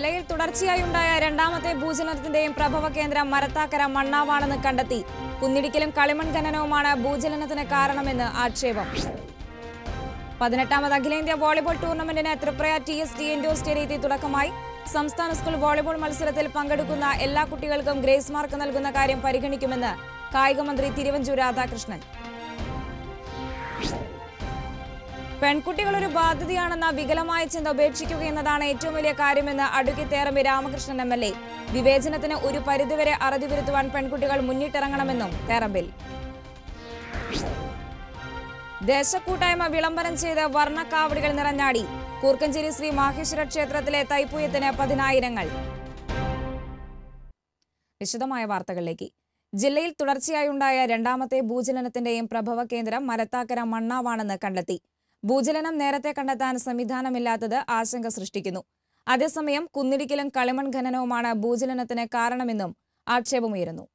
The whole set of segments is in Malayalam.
ജില്ലയിൽ തുടർച്ചയായുണ്ടായ രണ്ടാമത്തെ ഭൂചലനത്തിന്റെയും പ്രഭവ കേന്ദ്രം മരത്താക്കര മണ്ണാവാണെന്ന് കണ്ടെത്തി കുന്നിടിക്കലും കളിമൺ ഖനനവുമാണ് ഭൂചലനത്തിന് കാരണമെന്ന് ആക്ഷേപം പതിനെട്ടാമത് അഖിലേന്ത്യാ വോളിബോൾ ടൂർണമെന്റിന് Triprayar T S T indoor സ്റ്റേഡിയത്തിൽ തുടക്കമായി സംസ്ഥാന സ്കൂൾ വോളിബോൾ മത്സരത്തിൽ പങ്കെടുക്കുന്ന എല്ലാ കുട്ടികൾക്കും ഗ്രേസ് മാർക്ക് നൽകുന്ന കാര്യം പരിഗണിക്കുമെന്ന് കായികമന്ത്രി തിരുവഞ്ചൂർ രാധാകൃഷ്ണൻ പെൺകുട്ടികൾ ഒരു ബാധ്യതയാണെന്ന വികലമായ ചിന്ത ഉപേക്ഷിക്കുക എന്നതാണ് ഏറ്റവും വലിയ കാര്യമെന്ന് advocate Therambil Ramakrishnan M L A വിവേചനത്തിന് ഒരു പരിധിവരെ അറുതി വരുത്തുവാൻ പെൺകുട്ടികൾ മുന്നിട്ടിറങ്ങണമെന്നും തേറമ്പിൽ ദേശക്കൂട്ടായ്മ വിളംബരം ചെയ്ത് വർണ്ണക്കാവടികൾ നിറഞ്ഞാടി കൂർക്കഞ്ചേരി ശ്രീ മാഹേശ്വര ക്ഷേത്രത്തിലെ തൈപ്പൂയത്തിന് പതിനായിരങ്ങൾ വിശദമായ വാർത്തകളിലേക്ക് ജില്ലയിൽ തുടർച്ചയായുണ്ടായ രണ്ടാമത്തെ ഭൂചലനത്തിന്റെയും പ്രഭവ കേന്ദ്രം മരത്താക്കര മണ്ണാവാണെന്ന് കണ്ടെത്തി ഭൂചലനം നേരത്തെ കണ്ടെത്താൻ സംവിധാനമില്ലാത്തത് ആശങ്ക സൃഷ്ടിക്കുന്നു അതേസമയം കുന്നിടിക്കലും കളിമൺ ഖനനവുമാണ് ഭൂചലനത്തിന് കാരണമെന്നും ആക്ഷേപമുയരുന്നു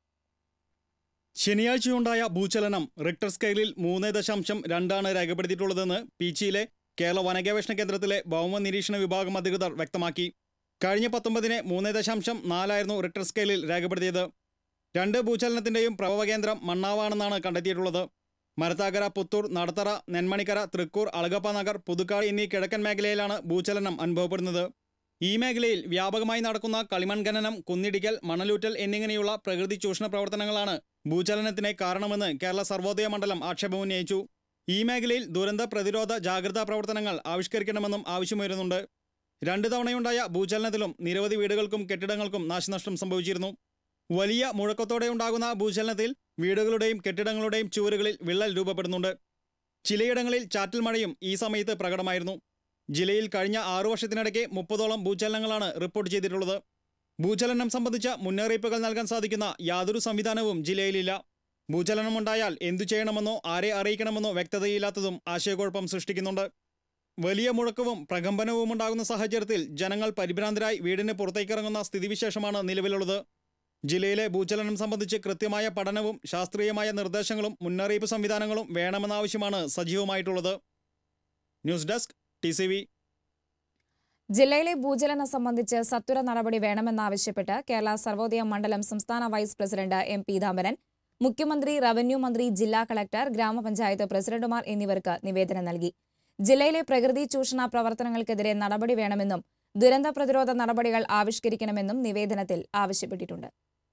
ശനിയാഴ്ചയുണ്ടായ ഭൂചലനം റിക്ടർ സ്കെയിലിൽ മൂന്ന് ദശാംശം രണ്ടാണ് രേഖപ്പെടുത്തിയിട്ടുള്ളതെന്ന് പീച്ചിയിലെ കേരള വനഗവേഷണ കേന്ദ്രത്തിലെ ഭൗമ നിരീക്ഷണ വിഭാഗം അധികൃതർ വ്യക്തമാക്കി കഴിഞ്ഞ പത്തൊമ്പതിന് മൂന്ന് ദശാംശം നാലായിരുന്നു റിക്ടർ സ്കെയിലിൽ രേഖപ്പെടുത്തിയത് രണ്ട് ഭൂചലനത്തിന്റെയും പ്രഭവ കേന്ദ്രം മണ്ണാവാണെന്നാണ് കണ്ടെത്തിയിട്ടുള്ളത് മരത്താക്കര പുത്തൂർ നടത്തറ നെന്മണിക്കര തൃക്കൂർ അളഗപ്പ നഗർ പുതുക്കാട് എന്നീ കിഴക്കൻ മേഖലയിലാണ് ഭൂചലനം അനുഭവപ്പെടുന്നത് ഈ മേഖലയിൽ വ്യാപകമായി നടക്കുന്ന കളിമൺ ഖനനം കുന്നിടിക്കൽ മണലൂറ്റൽ എന്നിങ്ങനെയുള്ള പ്രകൃതി ചൂഷണ പ്രവർത്തനങ്ങളാണ് ഭൂചലനത്തിന് കാരണമെന്ന് കേരള സർവോദയ മണ്ഡലം ആക്ഷേപമുന്നയിച്ചു ഈ മേഖലയിൽ ദുരന്ത പ്രതിരോധ ജാഗ്രതാ പ്രവർത്തനങ്ങൾ ആവിഷ്കരിക്കണമെന്നും ആവശ്യമുയരുന്നുണ്ട് രണ്ടു തവണയുണ്ടായ ഭൂചലനത്തിലും നിരവധി വീടുകൾക്കും കെട്ടിടങ്ങൾക്കും നാശനഷ്ടം സംഭവിച്ചിരുന്നു വലിയ മുഴക്കത്തോടെ ഉണ്ടാകുന്ന ഭൂചലനത്തിൽ വീടുകളുടെയും കെട്ടിടങ്ങളുടെയും ചുവരുകളിൽ വിള്ളൽ രൂപപ്പെടുന്നുണ്ട് ചിലയിടങ്ങളിൽ ചാറ്റൽ മഴയും ഈ സമയത്ത് പ്രകടമായിരുന്നു ജില്ലയിൽ കഴിഞ്ഞ ആറു വർഷത്തിനിടയ്ക്ക് മുപ്പതോളം ഭൂചലനങ്ങളാണ് റിപ്പോർട്ട് ചെയ്തിട്ടുള്ളത് ഭൂചലനം സംബന്ധിച്ച മുന്നറിയിപ്പുകൾ നൽകാൻ സാധിക്കുന്ന യാതൊരു സംവിധാനവും ജില്ലയിലില്ല ഭൂചലനമുണ്ടായാൽ എന്തു ചെയ്യണമെന്നോ ആരെ അറിയിക്കണമെന്നോ വ്യക്തതയില്ലാത്തതും ആശയക്കുഴപ്പം സൃഷ്ടിക്കുന്നുണ്ട് വലിയ മുഴക്കവും പ്രകമ്പനവും ഉണ്ടാകുന്ന സാഹചര്യത്തിൽ ജനങ്ങൾ പരിഭ്രാന്തരായി വീടിന് പുറത്തേക്കിറങ്ങുന്ന സ്ഥിതിവിശേഷമാണ് നിലവിലുള്ളത് ജില്ലയിലെ ഭൂചലനം സംബന്ധിച്ച് കൃത്യമായ പഠനവും ശാസ്ത്രീയമായ നിർദ്ദേശങ്ങളും മുന്നറിയിപ്പ് സംവിധാനങ്ങളും വേണമെന്ന സജീവമായിട്ടുള്ളത് ന്യൂസ് ഡെസ്ക് ടി ജില്ലയിലെ ഭൂചലനം സംബന്ധിച്ച് സത്വര നടപടി വേണമെന്നാവശ്യപ്പെട്ട് കേരള സർവോദയ മണ്ഡലം സംസ്ഥാന വൈസ് പ്രസിഡന്റ് എം പീതാംബരൻ മുഖ്യമന്ത്രി റവന്യൂ മന്ത്രി ജില്ലാ കളക്ടർ ഗ്രാമപഞ്ചായത്ത് പ്രസിഡന്റുമാർ എന്നിവർക്ക് നിവേദനം നൽകി ജില്ലയിലെ പ്രകൃതി ചൂഷണ പ്രവർത്തനങ്ങൾക്കെതിരെ നടപടി വേണമെന്നും ദുരന്ത പ്രതിരോധ നടപടികൾ ആവിഷ്കരിക്കണമെന്നും നിവേദനത്തിൽ ആവശ്യപ്പെട്ടിട്ടുണ്ട്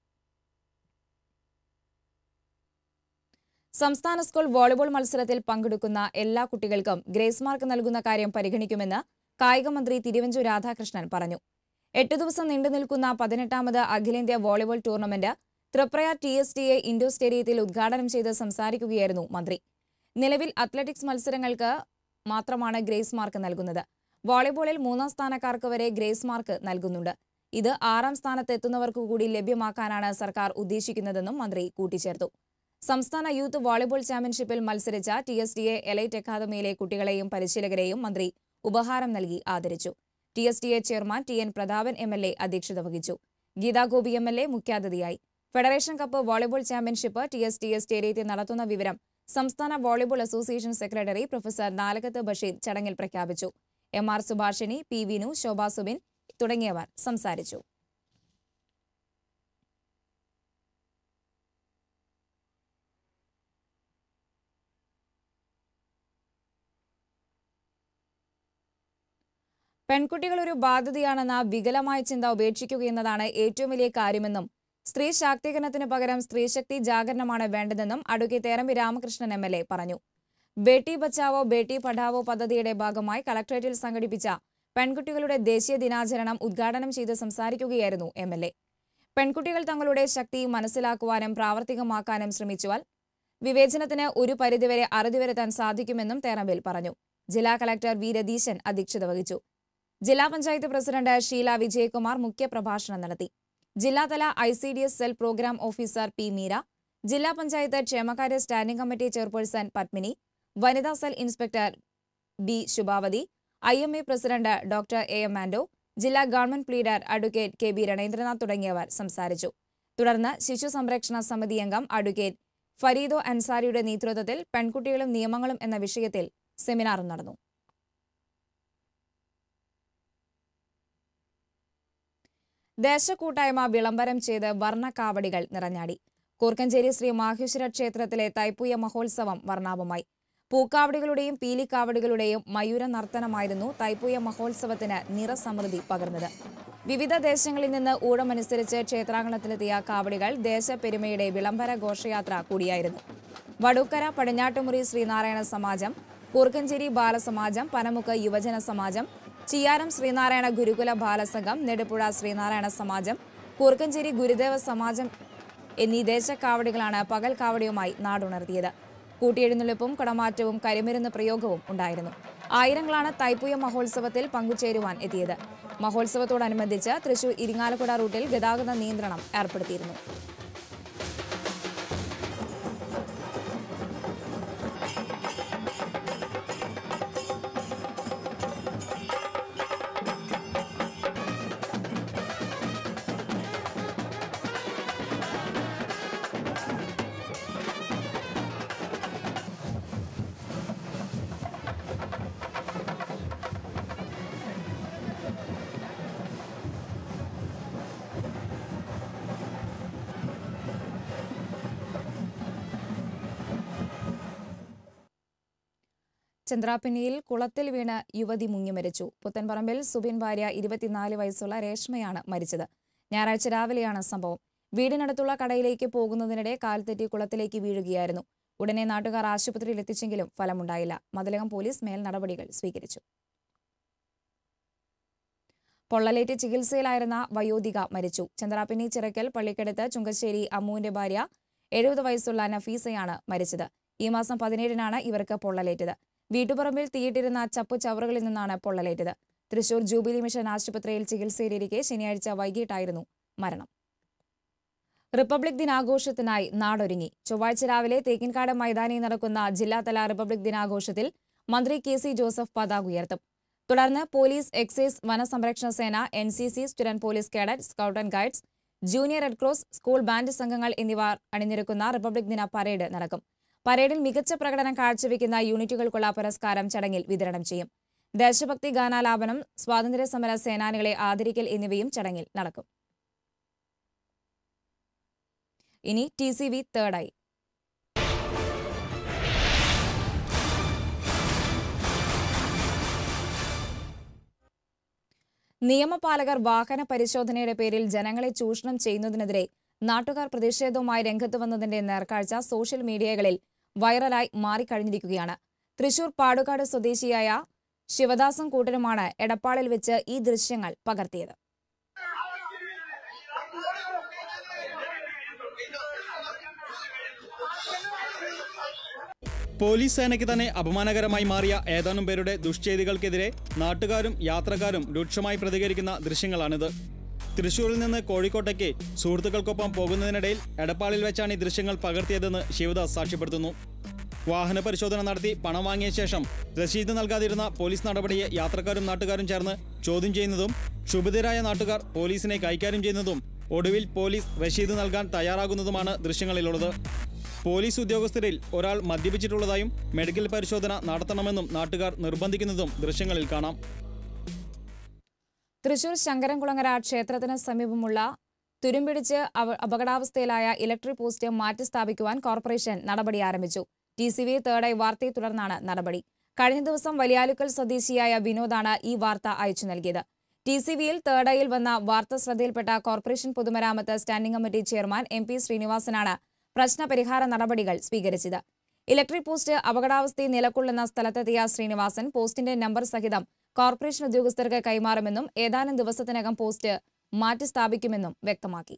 സംസ്ഥാന സ്കൂൾ വോളിബോൾ മത്സരത്തിൽ പങ്കെടുക്കുന്ന എല്ലാ കുട്ടികൾക്കും ഗ്രേസ് മാർക്ക് നൽകുന്ന കാര്യം പരിഗണിക്കുമെന്ന് കായികമന്ത്രി തിരുവഞ്ചൂർ രാധാകൃഷ്ണൻ പറഞ്ഞു എട്ട് ദിവസം നീണ്ടുനിൽക്കുന്ന പതിനെട്ടാമത് അഖിലേന്ത്യാ volleyball tournament Triprayar T S T A indoor സ്റ്റേഡിയത്തിൽ ഉദ്ഘാടനം ചെയ്ത് സംസാരിക്കുകയായിരുന്നു മന്ത്രി നിലവിൽ അത്ലറ്റിക്സ് മത്സരങ്ങൾക്ക് മാത്രമാണ് ഗ്രേസ് മാർക്ക് നൽകുന്നത് വോളിബോളിൽ മൂന്നാം സ്ഥാനക്കാർക്ക് വരെ ഗ്രേസ് മാർക്ക് നൽകുന്നുണ്ട് ഇത് ആറാം സ്ഥാനത്ത് എത്തുന്നവർക്ക് കൂടി ലഭ്യമാക്കാനാണ് സർക്കാർ ഉദ്ദേശിക്കുന്നതെന്നും മന്ത്രി കൂട്ടിച്ചേർത്തു സംസ്ഥാന യൂത്ത് വോളിബോൾ ചാമ്പ്യൻഷിപ്പിൽ മത്സരിച്ച T S T A elite അക്കാദമിയിലെ കുട്ടികളെയും പരിശീലകരെയും മന്ത്രി ഉപഹാരം നൽകി ആദരിച്ചു T S T A chairman T N Prathapan M L A അധ്യക്ഷത വഹിച്ചു Geetha Gopi M L A മുഖ്യാതിഥിയായി federation cup volleyball championship T S T A സ്റ്റേഡിയത്തിൽ നടത്തുന്ന വിവരം സംസ്ഥാന volleyball association secretary professor Nalakath Basheer ചടങ്ങിൽ പ്രഖ്യാപിച്ചു M R Subhashini P Vinu Shobha Subin തുടങ്ങിയവർ സംസാരിച്ചു പെൺകുട്ടികൾ ഒരു ബാധ്യതയാണെന്ന വികലമായ ചിന്ത ഉപേക്ഷിക്കുകയെന്നതാണ് ഏറ്റവും വലിയ കാര്യമെന്നും സ്ത്രീ ശാക്തീകരണത്തിന് പകരം സ്ത്രീശക്തി ജാഗരണമാണ് വേണ്ടതെന്നും advocate Therambil Ramakrishnan M L A പറഞ്ഞു ബേട്ടി ബച്ചാവോ ബേട്ടി പഠാവോ പദ്ധതിയുടെ ഭാഗമായി കളക്ടറേറ്റിൽ സംഘടിപ്പിച്ച പെൺകുട്ടികളുടെ ദേശീയ ദിനാചരണം ഉദ്ഘാടനം ചെയ്ത് സംസാരിക്കുകയായിരുന്നു എം എൽ എ പെൺകുട്ടികൾ തങ്ങളുടെ ശക്തി മനസ്സിലാക്കുവാനും പ്രാവർത്തികമാക്കാനും ശ്രമിച്ചാൽ വിവേചനത്തിന് ഒരു പരിധിവരെ അറുതി വരുത്താൻ സാധിക്കുമെന്നും തേറമ്പിൽ പറഞ്ഞു ജില്ലാ കളക്ടർ വി രതീശൻ അധ്യക്ഷത വഹിച്ചു ജില്ലാ പഞ്ചായത്ത് പ്രസിഡന്റ് ഷീല വിജയകുമാർ മുഖ്യപ്രഭാഷണം നടത്തി ജില്ലാതല I C D S cell programme officer P Meera ജില്ലാ പഞ്ചായത്ത് ക്ഷേമകാര്യ സ്റ്റാൻഡിംഗ് കമ്മിറ്റി ചെയർപേഴ്സൺ പത്മിനി വനിതാ cell inspector B Shubhavathi I M A president doctor A M Anto ജില്ലാ government pleader advocate K B Ranendranath തുടങ്ങിയവർ സംസാരിച്ചു തുടർന്ന് ശിശു സംരക്ഷണ സമിതി അംഗം അഡ്വക്കേറ്റ് ഫരീദോ അൻസാരിയുടെ നേതൃത്വത്തിൽ പെൺകുട്ടികളും നിയമങ്ങളും എന്ന വിഷയത്തിൽ സെമിനാറും നടന്നു ദേശക്കൂട്ടായ്മ വിളംബരം ചെയ്ത് വർണ്ണക്കാവടികൾ നിറഞ്ഞാടി കൂർക്കഞ്ചേരി ശ്രീ മാഹേശ്വര ക്ഷേത്രത്തിലെ തൈപ്പൂയ മഹോത്സവം വർണ്ണാഭമായി പൂക്കാവടികളുടെയും പീലിക്കാവടികളുടെയും മയൂര നർത്തനമായിരുന്നു തൈപ്പൂയ മഹോത്സവത്തിന് നിറസമൃദ്ധി പകർന്നത് വിവിധ ദേശങ്ങളിൽ നിന്ന് ഊഴമനുസരിച്ച് ക്ഷേത്രാങ്കണത്തിലെത്തിയ കാവടികൾ ദേശപ്പെരുമയുടെ വിളംബര ഘോഷയാത്ര കൂടിയായിരുന്നു വടൂക്കര പടിഞ്ഞാട്ടുമുറി ശ്രീനാരായണ സമാജം കൂർക്കഞ്ചേരി ബാലസമാജം പനമുക്ക് യുവജന സമാജം ചിയാരം ശ്രീനാരായണ ഗുരുകുല ബാലസംഘം നെടുപ്പുഴ ശ്രീനാരായണ സമാജം കൂർക്കഞ്ചേരി ഗുരുദേവ സമാജം എന്നീ ദേശക്കാവടികളാണ് പകൽ കാവടിയുമായി നാടുണർത്തിയത് കൂട്ടിയെഴുന്നള്ളിപ്പും കുടമാറ്റവും കരിമരുന്ന് പ്രയോഗവും ഉണ്ടായിരുന്നു ആയിരങ്ങളാണ് തൈപ്പൂയ മഹോത്സവത്തിൽ പങ്കുചേരുവാൻ എത്തിയത് മഹോത്സവത്തോടനുബന്ധിച്ച് തൃശൂർ ഇരിങ്ങാലക്കുട റൂട്ടിൽ ഗതാഗത നിയന്ത്രണം ഏർപ്പെടുത്തിയിരുന്നു ചന്ദ്രാപിന്നിയിൽ കുളത്തിൽ വീണ് യുവതി മുങ്ങിമരിച്ചു പുത്തൻപറമ്പിൽ സുബിൻ ഭാര്യ ഇരുപത്തിനാല് വയസ്സുള്ള രേഷ്മയാണ് മരിച്ചത് ഞായറാഴ്ച രാവിലെയാണ് സംഭവം വീടിനടുത്തുള്ള കടയിലേക്ക് പോകുന്നതിനിടെ കാൽ തെറ്റി കുളത്തിലേക്ക് വീഴുകയായിരുന്നു ഉടനെ നാട്ടുകാർ ആശുപത്രിയിൽ എത്തിച്ചെങ്കിലും ഫലമുണ്ടായില്ല മതിലകം പോലീസ് മേൽ നടപടികൾ സ്വീകരിച്ചു പൊള്ളലേറ്റ് ചികിത്സയിലായിരുന്ന വയോധിക മരിച്ചു ചന്ദ്രാപിന്നി ചിറക്കൽ പള്ളിക്കടുത്ത് ചുങ്കശ്ശേരി അമ്മുവിന്റെ ഭാര്യ എഴുപത് വയസ്സുള്ള നഫീസയാണ് മരിച്ചത് ഈ മാസം പതിനേഴിനാണ് ഇവർക്ക് പൊള്ളലേറ്റത് വീട്ടുപറമ്പിൽ തീയിട്ടിരുന്ന ചപ്പു ചവറുകളിൽ നിന്നാണ് പൊള്ളലേറ്റത് തൃശൂർ ജൂബിലി മിഷൻ ആശുപത്രിയിൽ ചികിത്സയിലിരിക്കെ ശനിയാഴ്ച വൈകിട്ടായിരുന്നു മരണം റിപ്പബ്ലിക് ദിനാഘോഷത്തിനായി നാടൊരുങ്ങി ചൊവ്വാഴ്ച രാവിലെ തേക്കിൻകാട് മൈതാനിയിൽ നടക്കുന്ന ജില്ലാതല റിപ്പബ്ലിക് ദിനാഘോഷത്തിൽ മന്ത്രി കെ സി ജോസഫ് പതാക ഉയർത്തും തുടർന്ന് പോലീസ് എക്സൈസ് വനസംരക്ഷണ സേന N C C student police cadet scout and guides junior red cross school band സംഘങ്ങൾ എന്നിവ അണിനിരക്കുന്ന റിപ്പബ്ലിക് ദിന പരേഡ് നടക്കും പരേഡിൽ മികച്ച പ്രകടനം കാഴ്ചവെക്കുന്ന യൂണിറ്റുകൾക്കുള്ള പുരസ്കാരം ചടങ്ങിൽ വിതരണം ചെയ്യും ദേശഭക്തി ഗാനാലാപനം സ്വാതന്ത്ര്യ സമര സേനാനികളെ ആദരിക്കൽ എന്നിവയും ചടങ്ങിൽ നടക്കും ഇനി ടി സി വി തേർഡായി നിയമപാലകർ വാഹന പരിശോധനയുടെ പേരിൽ ജനങ്ങളെ ചൂഷണം ചെയ്യുന്നതിനെതിരെ നാട്ടുകാർ പ്രതിഷേധവുമായി രംഗത്ത് വന്നതിന്റെ നേർക്കാഴ്ച സോഷ്യൽ മീഡിയകളിൽ വൈറലായി മാറിക്കഴിഞ്ഞിരിക്കുകയാണ് തൃശൂർ പാടുകാട് സ്വദേശിയായ ശിവദാസും കൂട്ടരുമാണ് എടപ്പാളിൽ വെച്ച് ഈ ദൃശ്യങ്ങൾ പകർത്തിയത് പോലീസ് സേനയ്ക്ക് തന്നെ അപമാനകരമായി മാറിയ ഏതാനും പേരുടെ ദുഷ്ചെയ്തികൾക്കെതിരെ നാട്ടുകാരും യാത്രക്കാരും രൂക്ഷമായി പ്രതികരിക്കുന്ന ദൃശ്യങ്ങളാണിത് തൃശൂരിൽ നിന്ന് കോഴിക്കോട്ടേക്ക് സുഹൃത്തുക്കൾക്കൊപ്പം പോകുന്നതിനിടയിൽ എടപ്പാളിൽ വെച്ചാണ് ഈ ദൃശ്യങ്ങൾ പകർത്തിയതെന്ന് ശിവദാസ് സാക്ഷ്യപ്പെടുത്തുന്നു വാഹന പരിശോധന നടത്തി പണം വാങ്ങിയ ശേഷം രസീത് നൽകാതിരുന്ന പോലീസ് നടപടിയെ യാത്രക്കാരും നാട്ടുകാരും ചേർന്ന് ചോദ്യം ചെയ്യുന്നതും ക്ഷുഭിതരായ നാട്ടുകാർ പോലീസിനെ കൈകാര്യം ചെയ്യുന്നതും ഒടുവിൽ പോലീസ് രസീത് നൽകാൻ തയ്യാറാകുന്നതുമാണ് ദൃശ്യങ്ങളിലുള്ളത് പോലീസ് ഉദ്യോഗസ്ഥരിൽ ഒരാൾ മദ്യപിച്ചിട്ടുള്ളതായും മെഡിക്കൽ പരിശോധന നടത്തണമെന്നും നാട്ടുകാർ നിർബന്ധിക്കുന്നതും ദൃശ്യങ്ങളിൽ കാണാം തൃശൂർ ശങ്കരൻകുളങ്ങര ക്ഷേത്രത്തിന് സമീപമുള്ള തുരുമ്പിടിച്ച് അവ- അപകടാവസ്ഥയിലായ ഇലക്ട്രിക് പോസ്റ്റ് മാറ്റി സ്ഥാപിക്കുവാൻ കോർപ്പറേഷൻ നടപടി ആരംഭിച്ചു ടി സി വി തേർഡായി വാർത്തയെ തുടർന്നാണ് നടപടി കഴിഞ്ഞ ദിവസം വലിയാലുക്കൽ സ്വദേശിയായ വിനോദാണ് ഈ വാർത്ത അയച്ചു നൽകിയത് ടി സി വിയിൽ തേർഡായിൽ വന്ന വാർത്ത ശ്രദ്ധയിൽപ്പെട്ട കോർപ്പറേഷൻ പൊതുമരാമത്ത് standing committee chairman M P ശ്രീനിവാസനാണ് പ്രശ്നപരിഹാര നടപടികൾ സ്വീകരിച്ചത് ഇലക്ട്രിക് പോസ്റ്റ് അപകടാവസ്ഥയിൽ നിലകൊള്ളുന്ന സ്ഥലത്തെത്തിയ ശ്രീനിവാസൻ പോസ്റ്റിന്റെ നമ്പർ സഹിതം കോർപ്പറേഷൻ ഉദ്യോഗസ്ഥർക്ക് കൈമാറുമെന്നും ഏതാനും ദിവസത്തിനകം പോസ്റ്റ് മാറ്റി സ്ഥാപിക്കുമെന്നും വ്യക്തമാക്കി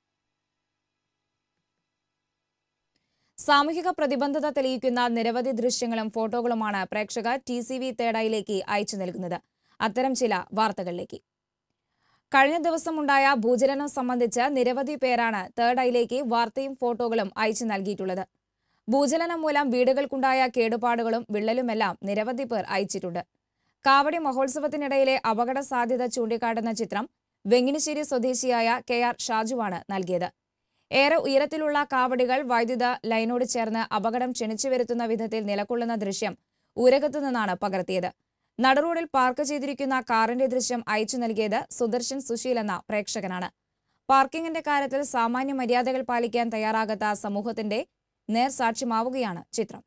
സാമൂഹിക പ്രതിബദ്ധത തെളിയിക്കുന്ന നിരവധി ദൃശ്യങ്ങളും ഫോട്ടോകളുമാണ് പ്രേക്ഷകർ ടി സി വി തേടായിലേക്ക് അയച്ചു നൽകുന്നത് അത്തരം ചില വാർത്തകളിലേക്ക് കഴിഞ്ഞ ദിവസമുണ്ടായ ഭൂചലനം സംബന്ധിച്ച് നിരവധി പേരാണ് തേർഡ് ഐയിലേക്ക് വാർത്തയും ഫോട്ടോകളും അയച്ചു നൽകിയിട്ടുള്ളത് ഭൂചലനം മൂലം വീടുകൾക്കുണ്ടായ കേടുപാടുകളും വിള്ളലുമെല്ലാം നിരവധി പേർ അയച്ചിട്ടുണ്ട് കാവടി മഹോത്സവത്തിനിടയിലെ അപകട സാധ്യത ചൂണ്ടിക്കാട്ടുന്ന ചിത്രം വെങ്ങിനിശ്ശേരി സ്വദേശിയായ കെ ആർ ഷാജുവാണ് നൽകിയത് ഏറെ ഉയരത്തിലുള്ള കാവടികൾ വൈദ്യുത ലൈനോട് ചേർന്ന് അപകടം ക്ഷണിച്ചു വരുത്തുന്ന വിധത്തിൽ നിലകൊള്ളുന്ന ദൃശ്യം ഊരകത്തു നിന്നാണ് പകർത്തിയത് നടുറോഡിൽ പാർക്ക് ചെയ്തിരിക്കുന്ന കാറിന്റെ ദൃശ്യം അയച്ചു നൽകിയത് സുദർശൻ സുശീൽ എന്ന പ്രേക്ഷകനാണ് പാർക്കിംഗിന്റെ കാര്യത്തിൽ സാമാന്യ മര്യാദകൾ പാലിക്കാൻ തയ്യാറാകാത്ത സമൂഹത്തിന്റെ നേർസാക്ഷ്യമാവുകയാണ് ചിത്രം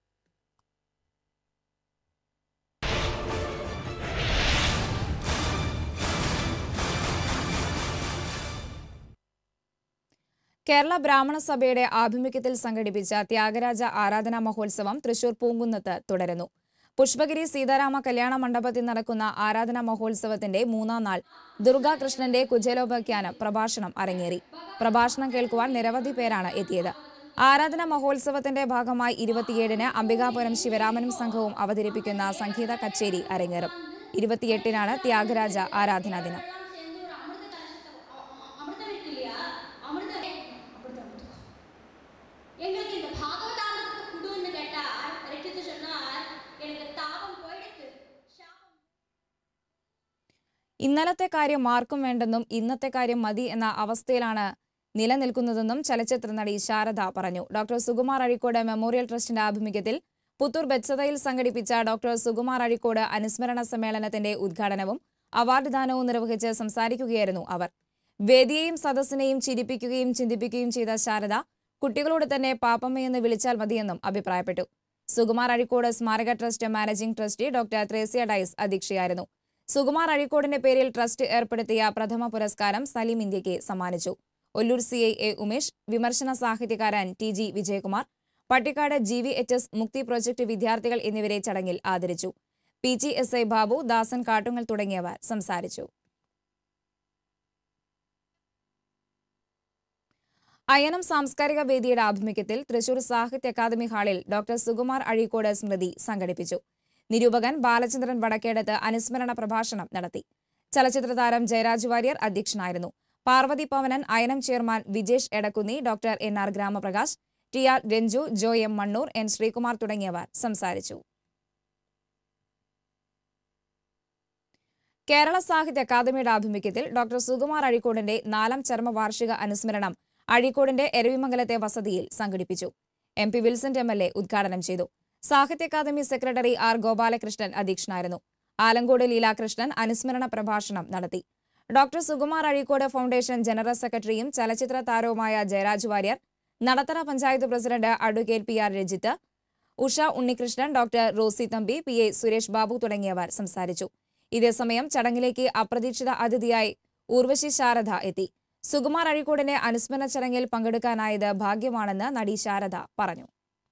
കേരള ബ്രാഹ്മണ സഭയുടെ ആഭിമുഖ്യത്തിൽ സംഘടിപ്പിച്ച ത്യാഗരാജ ആരാധനാ മഹോത്സവം തൃശൂർ പൂങ്കുന്നത്ത് തുടരുന്നു പുഷ്പഗിരി സീതാരാമ കല്യാണ മണ്ഡപത്തിൽ നടക്കുന്ന ആരാധനാ മഹോത്സവത്തിന്റെ മൂന്നാം നാൾ ദുർഗാകൃഷ്ണന്റെ കുചേലോപാഖ്യാനം പ്രഭാഷണം അരങ്ങേറി പ്രഭാഷണം കേൾക്കുവാൻ നിരവധി പേരാണ് എത്തിയത് ആരാധന മഹോത്സവത്തിന്റെ ഭാഗമായി ഇരുപത്തിയേഴിന് അംബികാപുരം ശിവരാമനും സംഘവും അവതരിപ്പിക്കുന്ന സംഗീത കച്ചേരി അരങ്ങേറും ഇരുപത്തിയെട്ടിനാണ് ത്യാഗരാജ ആരാധനാ ദിനം அமிர்தம் இருக்கு இல்லையா அமிர்தம் அமிர்தம் எடுத்துக்கோ. எங்களுக்கு இந்த பாகவதாமிரதத்தை குடுன்னு கேட்டார் ரெட்டித்து சொன்னார் எனக்கு தாபம் போயிடுத்து சாபம் ഇന്നലത്തെ കാര്യം ആർക്കും വേണ്ടെന്നും ഇന്നത്തെ കാര്യം മതി എന്ന അവസ്ഥയിലാണ് നിലനിൽക്കുന്നതെന്നും ചലച്ചിത്ര നടി ശാരദ പറഞ്ഞു ഡോക്ടർ സുകുമാർ അഴീക്കോട് മെമ്മോറിയൽ ട്രസ്റ്റിന്റെ ആഭിമുഖ്യത്തിൽ പുത്തൂർ ബെത്സതയിൽ സംഘടിപ്പിച്ച ഡോക്ടർ സുകുമാർ അഴീക്കോട് അനുസ്മരണ സമ്മേളനത്തിന്റെ ഉദ്ഘാടനവും അവാർഡ് ദാനവും നിർവഹിച്ച് സംസാരിക്കുകയായിരുന്നു അവർ വേദിയെയും സദസ്സിനെയും ചിരിപ്പിക്കുകയും ചിന്തിപ്പിക്കുകയും ചെയ്ത ശാരദ കുട്ടികളോട് തന്നെ പാപ്പമ്മയെന്ന് വിളിച്ചാൽ മതിയെന്നും അഭിപ്രായപ്പെട്ടു സുകുമാർ അഴീക്കോട് സ്മാരക trust managing trustee doctor Thresia Dais അധ്യക്ഷയായിരുന്നു സുകുമാർ അഴീക്കോടിന്റെ പേരിൽ ട്രസ്റ്റ് ഏർപ്പെടുത്തിയ പ്രഥമ പുരസ്കാരം സലീം ഇന്ത്യയ്ക്ക് സമ്മാനിച്ചു Ollur C I A Umesh വിമർശന സാഹിത്യകാരൻ T G Vijayakumar Pattikkad G V H S Mukthi project വിദ്യാർത്ഥികൾ എന്നിവരെ ചടങ്ങിൽ ആദരിച്ചു P G S I Babu Dasan Kattungal തുടങ്ങിയവർ സംസാരിച്ചു അയനം സാംസ്കാരിക വേദിയുടെ ആഭിമുഖ്യത്തിൽ തൃശൂർ സാഹിത്യ അക്കാദമി ഹാളിൽ ഡോക്ടർ സുകുമാർ അഴീക്കോട് സ്മൃതി സംഘടിപ്പിച്ചു നിരൂപകൻ ബാലചന്ദ്രൻ വടക്കേടത്ത് അനുസ്മരണ പ്രഭാഷണം നടത്തി ചലച്ചിത്ര താരം ജയരാജ് വാര്യർ അധ്യക്ഷനായിരുന്നു Parvathy Pavanan Ayanam chairman Vijesh Edakkunni doctor N R Gramaprakash T R Ranju Jo M Mannur N Sreekumar തുടങ്ങിയവർ സംസാരിച്ചു കേരള സാഹിത്യ അക്കാദമിയുടെ ആഭിമുഖ്യത്തിൽ ഡോക്ടർ സുകുമാർ അഴീക്കോടിന്റെ നാലാം ചരമവാർഷിക അനുസ്മരണം അഴീക്കോടിന്റെ എരവിമംഗലത്തെ വസതിയിൽ സംഘടിപ്പിച്ചു M P Vincent M L A ഉദ്ഘാടനം ചെയ്തു സാഹിത്യ അക്കാദമി സെക്രട്ടറി ആർ ഗോപാലകൃഷ്ണൻ അധ്യക്ഷനായിരുന്നു ആലങ്കോട് ലീലാകൃഷ്ണൻ അനുസ്മരണ പ്രഭാഷണം നടത്തി doctor Sukumar Azhikode foundation general സെക്രട്ടറിയും ചലച്ചിത്ര താരവുമായ Jayaraj Warrier Nadathara panchayat president advocate P R Rajith Usha Unnikrishnan doctor Rosy Thampi P A Suresh Babu തുടങ്ങിയവർ സംസാരിച്ചു ഇതേസമയം ചടങ്ങിലേക്ക് അപ്രതീക്ഷിത അതിഥിയായി ഊർവശി ശാരദ എത്തി സുകുമാർ അഴീക്കോടിന്റെ അനുസ്മരണ ചടങ്ങിൽ പങ്കെടുക്കാനായത് ഭാഗ്യമാണെന്ന് നടി ശാരദ പറഞ്ഞു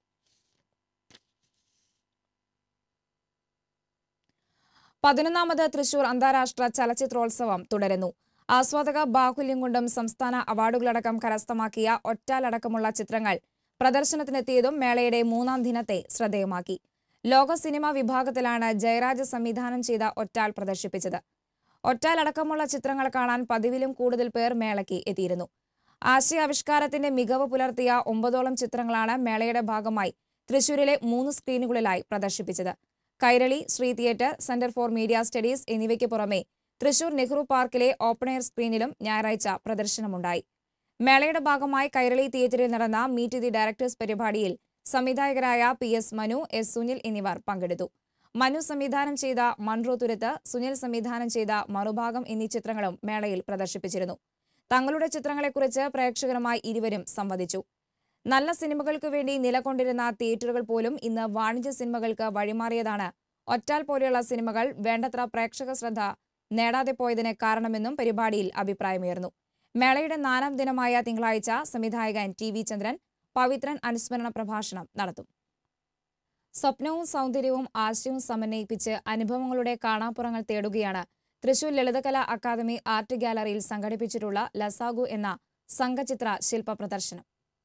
പതിനൊന്നാമത് തൃശൂർ അന്താരാഷ്ട്ര ചലച്ചിത്രോത്സവം തുടരുന്നു ആസ്വാദക ബാഹുല്യം കൊണ്ടും സംസ്ഥാന അവാർഡുകളടക്കം കരസ്ഥമാക്കിയ ഒറ്റാലടക്കമുള്ള ചിത്രങ്ങൾ പ്രദർശനത്തിനെത്തിയതും മേളയുടെ മൂന്നാം ദിനത്തെ ശ്രദ്ധേയമാക്കി ലോക സിനിമ വിഭാഗത്തിലാണ് ജയരാജ് സംവിധാനം ചെയ്ത ഒറ്റാൽ പ്രദർശിപ്പിച്ചത് ഒറ്റാലടക്കമുള്ള ചിത്രങ്ങൾ കാണാൻ പതിവിലും കൂടുതൽ പേർ മേളയ്ക്ക് എത്തിയിരുന്നു ആശയാവിഷ്കാരത്തിന്റെ മികവ് പുലർത്തിയ ഒമ്പതോളം ചിത്രങ്ങളാണ് മേളയുടെ ഭാഗമായി തൃശൂരിലെ മൂന്ന് സ്ക്രീനുകളിലായി പ്രദർശിപ്പിച്ചത് Kairali Sree theatre centre for media studies എന്നിവയ്ക്ക് പുറമെ തൃശൂർ നെഹ്റു പാർക്കിലെ ഓപ്പൺ എയർ സ്ക്രീനിലും ഞായറാഴ്ച പ്രദർശനമുണ്ടായി മേളയുടെ ഭാഗമായി കൈരളി തിയേറ്ററിൽ നടന്ന മീറ്റ് ദി ഡയറക്ടേഴ്സ് പരിപാടിയിൽ സംവിധായകരായ P S Manu S Sunil എന്നിവർ പങ്കെടുത്തു മനു സംവിധാനം ചെയ്ത മൺറോ തുരത്ത് സുനിൽ സംവിധാനം ചെയ്ത മറുഭാഗം എന്നീ ചിത്രങ്ങളും മേളയിൽ പ്രദർശിപ്പിച്ചിരുന്നു തങ്ങളുടെ ചിത്രങ്ങളെക്കുറിച്ച് പ്രേക്ഷകരുമായി ഇരുവരും സംവദിച്ചു നല്ല സിനിമകൾക്ക് വേണ്ടി നിലകൊണ്ടിരുന്ന തിയേറ്ററുകൾ പോലും ഇന്ന് വാണിജ്യ സിനിമകൾക്ക് വഴിമാറിയതാണ് ഒറ്റാൽ പോലെയുള്ള സിനിമകൾ വേണ്ടത്ര പ്രേക്ഷക ശ്രദ്ധ നേടാതെ പോയതിന് കാരണമെന്നും പരിപാടിയിൽ അഭിപ്രായമുയർന്നു മേളയുടെ നാലാം ദിനമായ തിങ്കളാഴ്ച സംവിധായകൻ ടി വി ചന്ദ്രൻ പവിത്രൻ അനുസ്മരണ പ്രഭാഷണം നടത്തും സ്വപ്നവും സൗന്ദര്യവും ആശയവും സമന്വയിപ്പിച്ച് അനുഭവങ്ങളുടെ കാണാപ്പുറങ്ങൾ തേടുകയാണ് തൃശൂർ ലളിതകലാ അക്കാദമി ആർട്ട് ഗാലറിയിൽ സംഘടിപ്പിച്ചിട്ടുള്ള ലസാഗു എന്ന സംഘചിത്ര ശില്പ പ്രദർശനം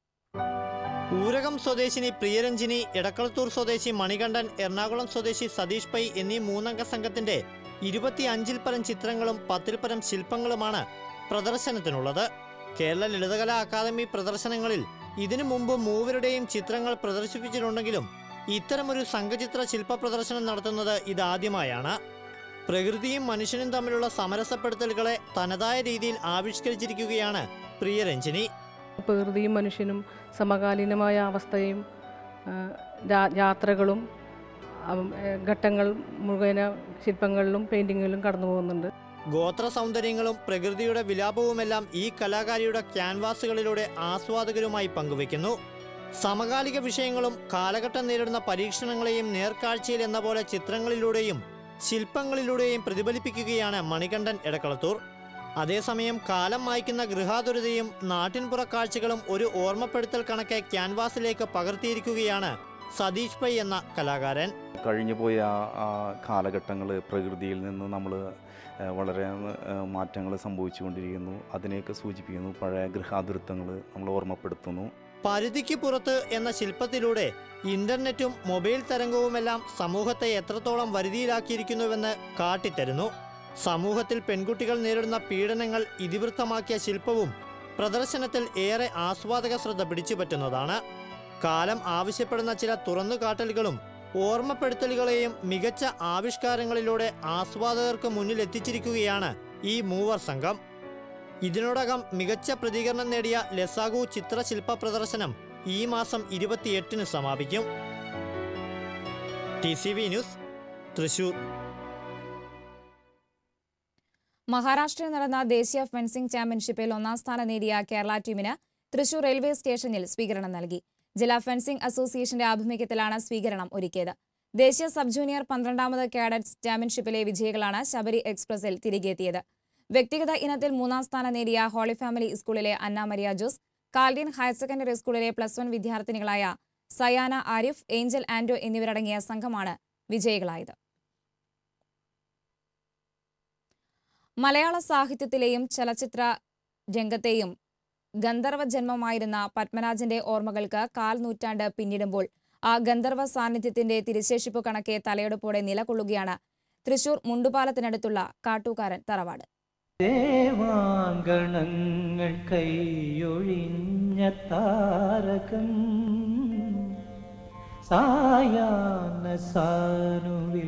ഊരകം സ്വദേശിനി പ്രിയരഞ്ജിനി എടക്കളത്തൂർ സ്വദേശി മണികണ്ഠൻ എറണാകുളം സ്വദേശി സതീഷ് പൈ എന്നീ മൂന്നംഗ സംഘത്തിന്റെ ഇരുപത്തിയഞ്ചിൽ പരം ചിത്രങ്ങളും പത്തിൽ പരം ശില്പങ്ങളുമാണ് പ്രദർശനത്തിനുള്ളത് കേരള ലളിതകലാ അക്കാദമി പ്രദർശനങ്ങളിൽ ഇതിനു മുമ്പ് മൂവരുടെയും ചിത്രങ്ങൾ പ്രദർശിപ്പിച്ചിട്ടുണ്ടെങ്കിലും ഇത്തരമൊരു സംഘചിത്ര ശില്പ പ്രദർശനം നടത്തുന്നത് ഇതാദ്യമായാണ് പ്രകൃതിയും മനുഷ്യനും തമ്മിലുള്ള സമരസപ്പെടുത്തലുകളെ തനതായ രീതിയിൽ ആവിഷ്കരിച്ചിരിക്കുകയാണ് പ്രിയരഞ്ജിനി പ്രകൃതിയും മനുഷ്യനും സമകാലീനമായ അവസ്ഥയും ആ, രാ- യാത്രകളും അവ- ഏഹ് ഘട്ടങ്ങൾ മുഴുവന ശില്പങ്ങളിലും പെയിൻറ്റിങ്ങിലും കടന്നു പോകുന്നുണ്ട് ഗോത്ര സൗന്ദര്യങ്ങളും പ്രകൃതിയുടെ വിലാപവുമെല്ലാം ഈ കലാകാരിയുടെ ക്യാൻവാസുകളിലൂടെ ആസ്വാദകരുമായി പങ്കുവയ്ക്കുന്നു സമകാലിക വിഷയങ്ങളും കാലഘട്ടം നേരിടുന്ന പരീക്ഷണങ്ങളെയും നേർക്കാഴ്ചയിൽ എന്ന പോലെ ചിത്രങ്ങളിലൂടെയും ശില്പങ്ങളിലൂടെയും പ്രതിഫലിപ്പിക്കുകയാണ് മണികണ്ഠൻ എടക്കളത്തൂർ അതേസമയം കാലം മായ്ക്കുന്ന ഗൃഹാതുരതയും നാട്ടിൻപുറ കാഴ്ചകളും ഒരു ഓർമ്മപ്പെടുത്തൽ കണക്കെ ക്യാൻവാസിലേക്ക് പകർത്തിയിരിക്കുകയാണ് സതീഷ് പൈ എന്ന കലാകാരൻ കഴിഞ്ഞു പോയ ആ കാലഘട്ടങ്ങൾ പ്രകൃതിയിൽ നിന്ന് നമ്മൾ വളരെ മാറ്റങ്ങൾ സംഭവിച്ചുകൊണ്ടിരിക്കുന്നു അതിനെയൊക്കെ സൂചിപ്പിക്കുന്നു പഴയ ഗൃഹാതുരത്വങ്ങൾ നമ്മൾ ഓർമ്മപ്പെടുത്തുന്നു പരിധിക്ക് പുറത്ത് എന്ന ശില്പത്തിലൂടെ ഇന്റർനെറ്റും മൊബൈൽ തരംഗവുമെല്ലാം സമൂഹത്തെ എത്രത്തോളം വരുതിയിലാക്കിയിരിക്കുന്നുവെന്ന് കാട്ടിത്തരുന്നു സമൂഹത്തിൽ പെൺകുട്ടികൾ നേരിടുന്ന പീഡനങ്ങൾ ഇതിവൃത്തമാക്കിയ ശില്പവും പ്രദർശനത്തിൽ ഏറെ ആസ്വാദക ശ്രദ്ധ പിടിച്ചുപറ്റുന്നതാണ് കാലം ആവശ്യപ്പെടുന്ന ചില തുറന്നുകാട്ടലുകളും ഓർമ്മപ്പെടുത്തലുകളെയും മികച്ച ആവിഷ്കാരങ്ങളിലൂടെ ആസ്വാദകർക്ക് മുന്നിൽ എത്തിച്ചിരിക്കുകയാണ് ഈ മൂവർ സംഘം ഇതിനോടകം മികച്ച പ്രതികരണം നേടിയ ലെസാഗു ചിത്രശില്പ പ്രദർശനം ഈ മാസം ഇരുപത്തിയെട്ടിന് സമാപിക്കും T C V news Thrissur മഹാരാഷ്ട്രയിൽ നടന്ന ദേശീയ ഫെൻസിംഗ് ചാമ്പ്യൻഷിപ്പിൽ ഒന്നാം സ്ഥാനം നേടിയ കേരള ടീമിന് തൃശൂർ റെയിൽവേ സ്റ്റേഷനിൽ സ്വീകരണം നൽകി ജില്ലാ ഫെൻസിംഗ് അസോസിയേഷന്റെ ആഭിമുഖ്യത്തിലാണ് സ്വീകരണം ഒരുക്കിയത് ദേശീയ സബ് ജൂനിയർ പന്ത്രണ്ടാമത് കാഡറ്റ്സ് ചാമ്പ്യൻഷിപ്പിലെ വിജയികളാണ് ശബരി എക്സ്പ്രസിൽ തിരികെത്തിയത് വ്യക്തിഗത ഇനത്തിൽ മൂന്നാം സ്ഥാനം നേടിയ ഹോളി ഫാമിലി സ്കൂളിലെ Anna Maria Jose Chaldean higher secondary സ്കൂളിലെ പ്ലസ് വൺ വിദ്യാർത്ഥിനികളായ സയാന ആരിഫ് ഏഞ്ചൽ ആൻഡോ എന്നിവരടങ്ങിയ സംഘമാണ് വിജയികളായത് മലയാള സാഹിത്യത്തിലെയും ചലച്ചിത്ര രംഗത്തെയും ഗന്ധർവ ജന്മമായിരുന്ന പത്മരാജന്റെ ഓർമ്മകൾക്ക് കാൽ നൂറ്റാണ്ട് പിന്നിടുമ്പോൾ ആ ഗന്ധർവ സാന്നിധ്യത്തിന്റെ തിരിശേഷിപ്പ് കണക്കെ തലയെടുപ്പോടെ നിലകൊള്ളുകയാണ് തൃശൂർ മുണ്ടുപാലത്തിനടുത്തുള്ള കാട്ടൂക്കാരൻ തറവാട് ദേവാങ്കണങ്ങൾ കൈയൊഴിഞ്ഞ താരകം സായാഹ്ന സാനുവിൽ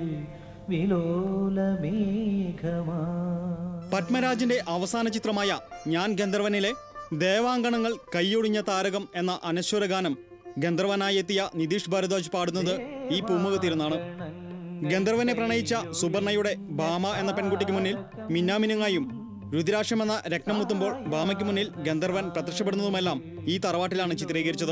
വിലോലമേഘമാ പത്മരാജന്റെ അവസാന ചിത്രമായ ഞാൻ ഗന്ധർവനിലെ ദേവാങ്കണങ്ങൾ കൈയൊഴിഞ്ഞ താരകം എന്ന അനശ്വര ഗാനം ഗന്ധർവനായി എത്തിയ നിതീഷ് ഭരദ്വാജ് പാടുന്നത് ഈ പൂമുഖത്തിരുന്നാണ് ഗന്ധർവനെ പ്രണയിച്ച സുബർണയുടെ ഭാമ എന്ന പെൺകുട്ടിക്ക് മുന്നിൽ മിന്നാമിനുങ്ങായും രുദ്രാക്ഷം എന്ന രത്നം മുത്തുമ്പോൾ ഭാമയ്ക്ക് മുന്നിൽ ഗന്ധർവൻ പ്രത്യക്ഷപ്പെടുന്നതുമെല്ലാം ഈ തറവാട്ടിലാണ് ചിത്രീകരിച്ചത്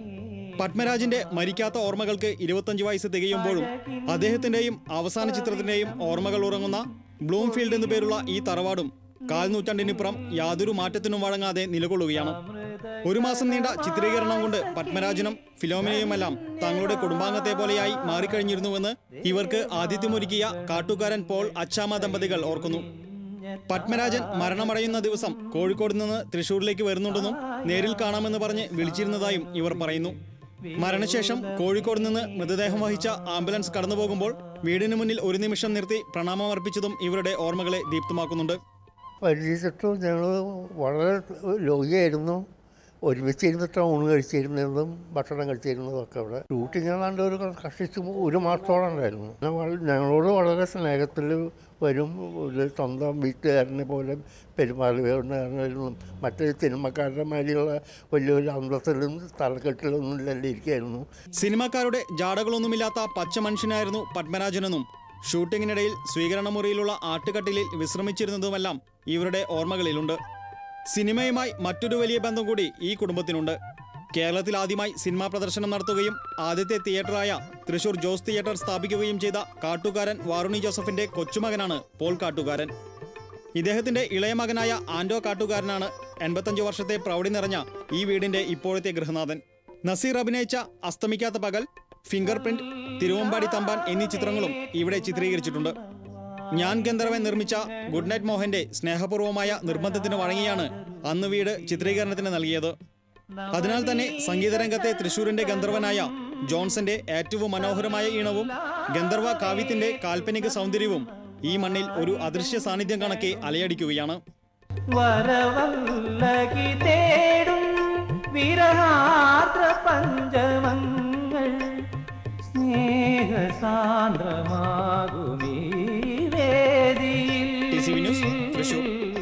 പത്മരാജന്റെ മരിക്കാത്ത ഓർമ്മകൾക്ക് ഇരുപത്തഞ്ച് വയസ്സ് തികയുമ്പോഴും അദ്ദേഹത്തിന്റെയും അവസാന ചിത്രത്തിന്റെയും ഓർമ്മകൾ ഉറങ്ങുന്ന ബ്ലൂംഫീൽഡ് എന്നു പേരുള്ള ഈ തറവാടും കാൽ നൂറ്റാണ്ടിനിപ്പുറം യാതൊരു മാറ്റത്തിനും വഴങ്ങാതെ നിലകൊള്ളുകയാണ് ഒരു മാസം നീണ്ട ചിത്രീകരണം കൊണ്ട് പത്മരാജനും ഫിലോമിനയുമെല്ലാം തങ്ങളുടെ കുടുംബാംഗത്തെ പോലെയായി മാറിക്കഴിഞ്ഞിരുന്നുവെന്ന് ഇവർക്ക് ആതിഥ്യമൊരുക്കിയ കാട്ടുകാരൻ പോൾ അച്ചാമ ദമ്പതികൾ ഓർക്കുന്നു പത്മരാജൻ മരണമടയുന്ന ദിവസം കോഴിക്കോട് നിന്ന് തൃശൂരിലേക്ക് വരുന്നുണ്ടെന്നും നേരിൽ കാണാമെന്ന് പറഞ്ഞ് വിളിച്ചിരുന്നതായും ഇവർ പറയുന്നു മരണശേഷം കോഴിക്കോട് നിന്ന് മൃതദേഹം വഹിച്ച ആംബുലൻസ് കടന്നുപോകുമ്പോൾ വീടിന് മുന്നിൽ ഒരു നിമിഷം നിർത്തി പ്രണാമം അർപ്പിച്ചതും ഇവരുടെ ഓർമ്മകളെ ദീപ്തമാക്കുന്നുണ്ട് പരിചയിച്ചിട്ടും ഞങ്ങൾ വളരെ രോഗിയായിരുന്നു ഒരുമിച്ച് ഇരുന്നിട്ട് ഊണ് കഴിച്ചിരുന്നതും ഭക്ഷണം കഴിച്ചിരുന്നതും ഒക്കെ അവിടെ ഷൂട്ടിംഗ് ഏതാണ്ട് ഒരു കഷ്ടിച്ച് ഒരു മാസത്തോളം ഉണ്ടായിരുന്നു പിന്നെ വള- ഞങ്ങളോട് വളരെ സ്നേഹത്തിൽ വരും ഒരു സ്വന്തം വീട്ടുകാരനെ പോലെ പെരുമാറുകയായിരുന്നു മറ്റ് സിനിമക്കാരുടെ മാതിരിയുള്ള വലിയൊരു അന്തസ്സിലും തലക്കെട്ടിലൊന്നും ഇല്ലല്ലോ ഇരിക്കുകയായിരുന്നു സിനിമാക്കാരുടെ ജാടകളൊന്നുമില്ലാത്ത പച്ച മനുഷ്യനായിരുന്നു പത്മരാജനെന്നും ഷൂട്ടിങ്ങിനിടയിൽ സ്വീകരണ മുറിയിലുള്ള ആട്ടുകട്ടിലിൽ വിശ്രമിച്ചിരുന്നതുമെല്ലാം ഇവരുടെ ഓർമ്മകളിലുണ്ട് സിനിമയുമായി മറ്റൊരു വലിയ ബന്ധം കൂടി ഈ കുടുംബത്തിനുണ്ട് കേരളത്തിൽ ആദ്യമായി സിനിമാ പ്രദർശനം നടത്തുകയും ആദ്യത്തെ തിയേറ്ററായ തൃശൂർ ജോസ് തിയേറ്റർ സ്ഥാപിക്കുകയും ചെയ്ത കാട്ടുകാരൻ വാറുണി ജോസഫിന്റെ കൊച്ചുമകനാണ് പോൾ കാട്ടുകാരൻ ഇദ്ദേഹത്തിന്റെ ഇളയ മകനായ ആൻഡോ കാട്ടുകാരനാണ് എൺപത്തഞ്ച് വർഷത്തെ പ്രൗഢി നിറഞ്ഞ ഈ വീടിന്റെ ഇപ്പോഴത്തെ ഗൃഹനാഥൻ നസീർ അഭിനയിച്ച അസ്തമിക്കാത്ത പകൽ ഫിംഗർ പ്രിന്റ് തിരുവമ്പാടി തമ്പാൻ എന്നീ ചിത്രങ്ങളും ഇവിടെ ചിത്രീകരിച്ചിട്ടുണ്ട് ഞാൻ ഗന്ധർവൻ നിർമ്മിച്ച ഗുഡ് നൈറ്റ് മോഹന്റെ സ്നേഹപൂർവമായ നിർബന്ധത്തിന് വഴങ്ങിയാണ് അന്ന് വീട് ചിത്രീകരണത്തിന് നൽകിയത് അതിനാൽ തന്നെ സംഗീതരംഗത്തെ തൃശൂരിന്റെ ഗന്ധർവനായ ജോൺസന്റെ ഏറ്റവും മനോഹരമായ ഈണവും ഗന്ധർവ കാവ്യത്തിന്റെ കാൽപ്പനിക സൗന്ദര്യവും ഈ മണ്ണിൽ ഒരു അദൃശ്യ സാന്നിധ്യം കണക്കെ അലയടിക്കുകയാണ് വരവല്ലകി തേടും വിരഹാർദ്ര പഞ്ചമങ്ങൾ സ്നേഹസാന്ദ്രമാകുമീ T C V news, Thrissur. വേദിയിൽ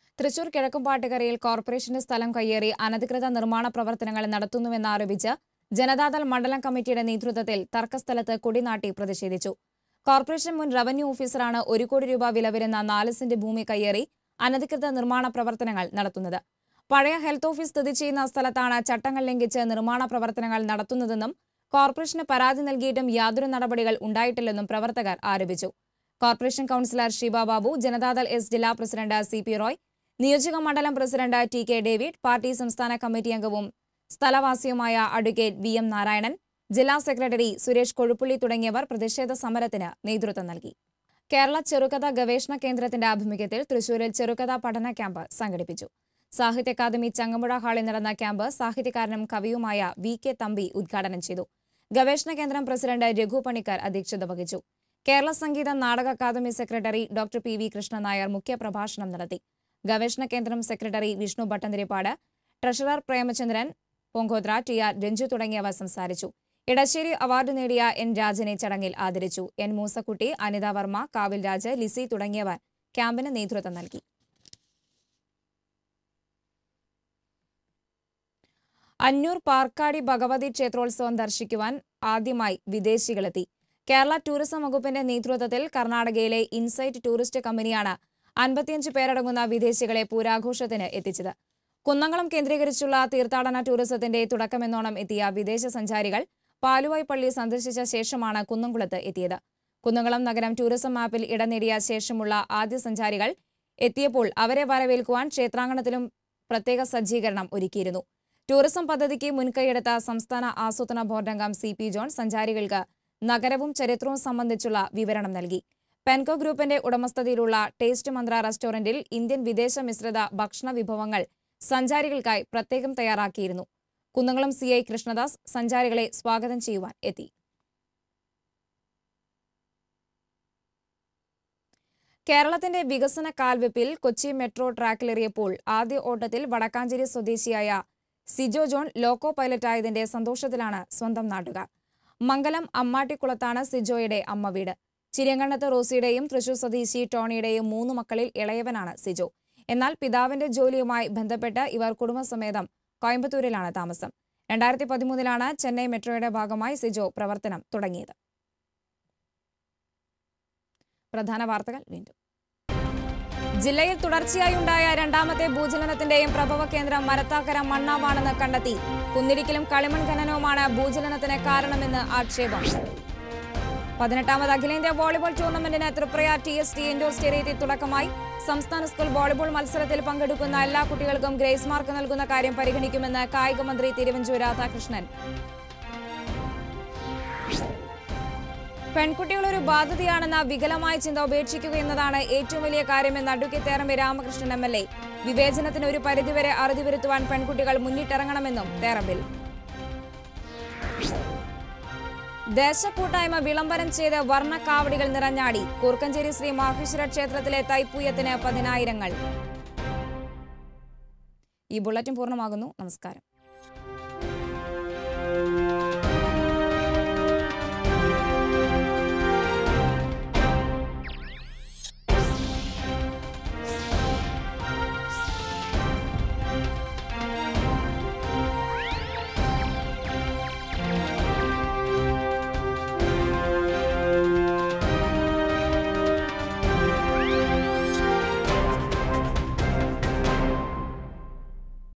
തൃശൂർ കിഴക്കുംപാട്ടുകരയിൽ കോർപ്പറേഷന്റെ സ്ഥലം കയ്യേറി അനധികൃത നിർമ്മാണ പ്രവർത്തനങ്ങൾ നടത്തുന്നുവെന്നാരോപിച്ച് ജനതാദൾ മണ്ഡലം കമ്മിറ്റിയുടെ നേതൃത്വത്തിൽ തർക്കസ്ഥലത്ത് കൊടിനാട്ടി പ്രതിഷേധിച്ചു കോർപ്പറേഷൻ മുൻ റവന്യൂ ഓഫീസറാണ് ഒരു കോടി രൂപ വില വരുന്ന നാല് സെന്റ് ഭൂമി കയ്യേറി അനധികൃത നിർമ്മാണ പ്രവർത്തനങ്ങൾ നടത്തുന്നത് പഴയ ഹെൽത്ത് ഓഫീസ് സ്ഥിതി ചെയ്യുന്ന സ്ഥലത്താണ് ചട്ടങ്ങൾ ലംഘിച്ച് നിർമ്മാണ പ്രവർത്തനങ്ങൾ നടത്തുന്നതെന്നും കോർപ്പറേഷന് പരാതി നൽകിയിട്ടും യാതൊരു നടപടികൾ ഉണ്ടായിട്ടില്ലെന്നും പ്രവർത്തകർ ആരോപിച്ചു corporation councillor Sheeba Babu Janata Dal S ജില്ലാ പ്രസിഡന്റ് സി പി റോയ് നിയോജക മണ്ഡലം president T K David party സംസ്ഥാന കമ്മിറ്റി അംഗവും സ്ഥലവാസിയുമായ അഡ്വക്കേറ്റ് വി എം നാരായണൻ ജില്ലാ സെക്രട്ടറി സുരേഷ് കൊഴുപ്പുള്ളി തുടങ്ങിയവർ പ്രതിഷേധ സമരത്തിന് നേതൃത്വം നൽകി കേരള ചെറുകഥ ഗവേഷണ കേന്ദ്രത്തിന്റെ ആഭിമുഖ്യത്തിൽ തൃശൂരിൽ ചെറുകഥ പഠന ക്യാമ്പ് സംഘടിപ്പിച്ചു സാഹിത്യ അക്കാദമി ചങ്ങമ്പുഴ ഹാളിൽ നടന്ന ക്യാമ്പ് സാഹിത്യകാരനും കവിയുമായ വി കെ തമ്പി ഉദ്ഘാടനം ചെയ്തു ഗവേഷണ കേന്ദ്രം പ്രസിഡന്റ് രഘു പണിക്കർ അധ്യക്ഷത വഹിച്ചു Kerala Sangeetha Nataka academy secretary doctor P V Krishnan Nair മുഖ്യപ്രഭാഷണം നടത്തി ഗവേഷണ കേന്ദ്രം secretary Vishnu Bhattathiripad treasurer Premachandran Pongothra T R Ranju തുടങ്ങിയവർ സംസാരിച്ചു ഇടശ്ശേരി അവാർഡ് നേടിയ എൻ രാജനെ ചടങ്ങിൽ ആദരിച്ചു എൻ മൂസക്കുട്ടി അനിത വർമ്മ കാവിൽ രാജ് ലിസി തുടങ്ങിയവർ ക്യാമ്പിന് നേതൃത്വം നൽകി അന്നൂർ പാർക്കാടി ഭഗവതി ക്ഷേത്രോത്സവം ദർശിക്കുവാൻ ആദ്യമായി വിദേശികളെത്തി കേരള ടൂറിസം വകുപ്പിന്റെ നേതൃത്വത്തിൽ കർണാടകയിലെ ഇൻസൈറ്റ് ടൂറിസ്റ്റ് കമ്പനിയാണ് അൻപത്തിയഞ്ച് പേരടങ്ങുന്ന വിദേശികളെ പൂരാഘോഷത്തിന് എത്തിച്ചത് കുന്നംകുളം കേന്ദ്രീകരിച്ചുള്ള തീർത്ഥാടന ടൂറിസത്തിന്റെ തുടക്കമെന്നോണം എത്തിയ വിദേശ സഞ്ചാരികൾ പാലുവായ് പള്ളി സന്ദർശിച്ച ശേഷമാണ് കുന്നംകുളത്ത് എത്തിയത് കുന്നംകുളം നഗരം ടൂറിസം മാപ്പിൽ ഇടം നേടിയ ശേഷമുള്ള ആദ്യ സഞ്ചാരികൾ എത്തിയപ്പോൾ അവരെ വരവേൽക്കുവാൻ ക്ഷേത്രാങ്കണത്തിലും പ്രത്യേക സജ്ജീകരണം ഒരുക്കിയിരുന്നു ടൂറിസം പദ്ധതിക്ക് മുൻകൈയെടുത്ത സംസ്ഥാന ആസൂത്രണ ബോർഡ് അംഗം സി പി ജോൺ സഞ്ചാരികൾക്ക് നഗരവും ചരിത്രവും സംബന്ധിച്ചുള്ള വിവരണം നൽകി പെൻകോ ഗ്രൂപ്പിന്റെ ഉടമസ്ഥതയിലുള്ള ടേസ്റ്റ് മന്ത്ര റെസ്റ്റോറന്റിൽ ഇന്ത്യൻ വിദേശ മിശ്രിത ഭക്ഷണ വിഭവങ്ങൾ സഞ്ചാരികൾക്കായി പ്രത്യേകം തയ്യാറാക്കിയിരുന്നു കുന്നംകുളം സി ഐ കൃഷ്ണദാസ് സഞ്ചാരികളെ സ്വാഗതം ചെയ്യുവാൻ എത്തി കേരളത്തിന്റെ വികസന കാൽവെപ്പിൽ കൊച്ചി മെട്രോ ട്രാക്കിലെറിയപ്പോൾ ആദ്യ ഓട്ടത്തിൽ വടക്കാഞ്ചേരി സ്വദേശിയായ സിജോ ജോൺ ലോക്കോ പൈലറ്റായതിന്റെ സന്തോഷത്തിലാണ് സ്വന്തം നാട്ടുകാർ മംഗലം അമ്മാട്ടിക്കുളത്താണ് സിജോയുടെ അമ്മ വീട് ചിരിയങ്കണ്ണത്ത് റോസിയുടെയും തൃശൂർ സ്വദേശി ടോണിയുടെയും മൂന്ന് മക്കളിൽ ഇളയവനാണ് സിജോ എന്നാൽ പിതാവിന്റെ ജോലിയുമായി ബന്ധപ്പെട്ട് ഇവർ കുടുംബസമേതം കോയമ്പത്തൂരിലാണ് താമസം രണ്ടായിരത്തി പതിമൂന്നിലാണ് ചെന്നൈ മെട്രോയുടെ ഭാഗമായി സിജോ പ്രവർത്തനം തുടങ്ങിയത് പ്രധാന വാർത്തകൾ വീണ്ടും ജില്ലയിൽ തുടർച്ചയായി ഉണ്ടായ രണ്ടാമത്തെ ഭൂചലനത്തിന്റെയും പ്രഭവ കേന്ദ്രം മരത്താക്കര മണ്ണാവാണെന്ന് കണ്ടെത്തി കുന്നിടിക്കലും കളിമൺ ഖനനവുമാണ് ഭൂചലനത്തിന് കാരണമെന്ന് ആക്ഷേപം പതിനെട്ടാമത് അഖിലേന്ത്യാ വോളിബോൾ ടൂർണമെന്റിന് Triprayar T S T indoor സ്റ്റേഡിയത്തിൽ തുടക്കമായി സംസ്ഥാന സ്കൂൾ വോളിബോൾ മത്സരത്തിൽ പങ്കെടുക്കുന്ന എല്ലാ കുട്ടികൾക്കും ഗ്രേസ് മാർക്ക് നൽകുന്ന കാര്യം പരിഗണിക്കുമെന്ന് കായിക മന്ത്രി തിരുവഞ്ചൂർ രാധാകൃഷ്ണൻ പെൺകുട്ടികൾ ഒരു ബാധ്യതയാണെന്ന വികലമായ ചിന്ത ഉപേക്ഷിക്കുക എന്നതാണ് ഏറ്റവും വലിയ കാര്യമെന്ന് advocate Therambil Ramakrishnan M L A വിവേചനത്തിന് ഒരു പരിധിവരെ അറുതി വരുത്തുവാൻ പെൺകുട്ടികൾ മുന്നിട്ടിറങ്ങണമെന്നും തേറമ്പിൽ ദേശക്കൂട്ടായ്മ വിളംബരം ചെയ്ത് വർണ്ണക്കാവടികൾ നിറഞ്ഞാടി കൂർക്കഞ്ചേരി ശ്രീ മാഹേശ്വര ക്ഷേത്രത്തിലെ തൈപ്പൂയത്തിന് പതിനായിരങ്ങൾ ഈ ബുള്ളറ്റിൻ പൂർണ്ണമാകുന്നു നമസ്കാരം